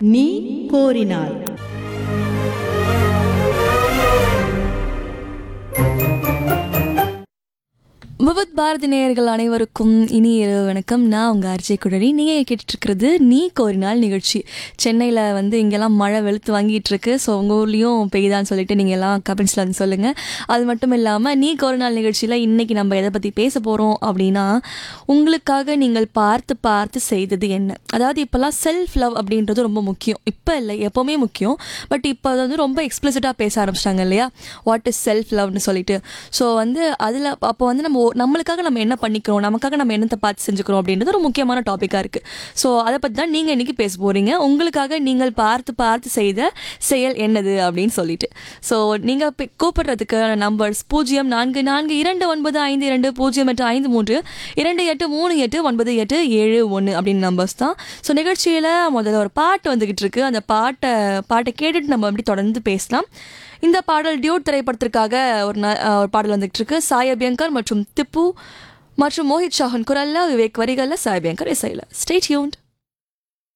நீ கோரினாய் விபத் பாரதி நேயர்கள் அனைவருக்கும் இனிய இரவு வணக்கம் நான் உங்கள் அர்ஜய் குடரி நீங்கள் கேட்டுட்டு இருக்கிறது நீ கோரினால் நிகழ்ச்சி சென்னையில் வந்து இங்கெல்லாம் மழை வெளுத்து வாங்கிட்டு இருக்கு ஸோ உங்கள் ஊர்லேயும் பெய்யுதான்னு சொல்லிட்டு நீங்கள் எல்லாம் கமெண்ட்ஸில் வந்து சொல்லுங்கள் அது மட்டும் இல்லாமல் நீ கோரினால் நிகழ்ச்சியில் இன்றைக்கி நம்ம எதை பற்றி பேச போகிறோம் அப்படின்னா உங்களுக்காக நீங்கள் பார்த்து பார்த்து செய்தது என்ன அதாவது இப்போல்லாம் செல்ஃப் லவ் அப்படின்றது ரொம்ப முக்கியம் இப்போ இல்லை எப்போவுமே முக்கியம் பட் இப்போ அது வந்து ரொம்ப எக்ஸ்பிளிசிட்டாக பேச ஆரம்பிச்சிட்டாங்க இல்லையா வாட் இஸ் செல்ஃப் லவ்னு சொல்லிட்டு ஸோ வந்து அதில் அப்போ வந்து நம்ம ஒ- நம்மளுக்காக நம்ம என்ன பண்ணிக்கிறோம் நமக்காக நம்ம என்னத்தை பார்த்து செஞ்சுக்கிறோம் அப்படின்றது ஒரு முக்கியமான டாப்பிக்காக இருக்குது ஸோ அதை பற்றி தான் நீங்கள் இன்றைக்கி பேச போகிறீங்க உங்களுக்காக நீங்கள் பார்த்து பார்த்து செய்த செயல் என்னது அப்படின்னு சொல்லிட்டு ஸோ நீங்கள் கூப்பிடுறதுக்கான நம்பர்ஸ் பூஜ்ஜியம் நான்கு நான்கு இரண்டு ஒன்பது ஐந்து இரண்டு பூஜ்ஜியம் எட்டு ஐந்து மூன்று இரண்டு எட்டு மூணு எட்டு ஒன்பது எட்டு ஏழு ஒன்று அப்படின்னு நம்பர்ஸ் தான் ஸோ நிகழ்ச்சியில் முதல்ல ஒரு பாட்டு வந்துக்கிட்டு இருக்கு அந்த பாட்டை பாட்டை கேட்டுட்டு நம்ம அப்படி தொடர்ந்து பேசலாம் இந்த பாடல் டியூட் திரைப்படத்திற்காக ஒரு ந- அஹ் ஒரு பாடல் வந்துகிட்டு இருக்கு சாய் அபியங்கர் மற்றும் திப்பு மற்றும் மோஹித் ஷாஹன் குரல்ல விவேக் வரிகள்ல சாய் அபியங்கர் இசையில் ஸ்டே டியூன்ட்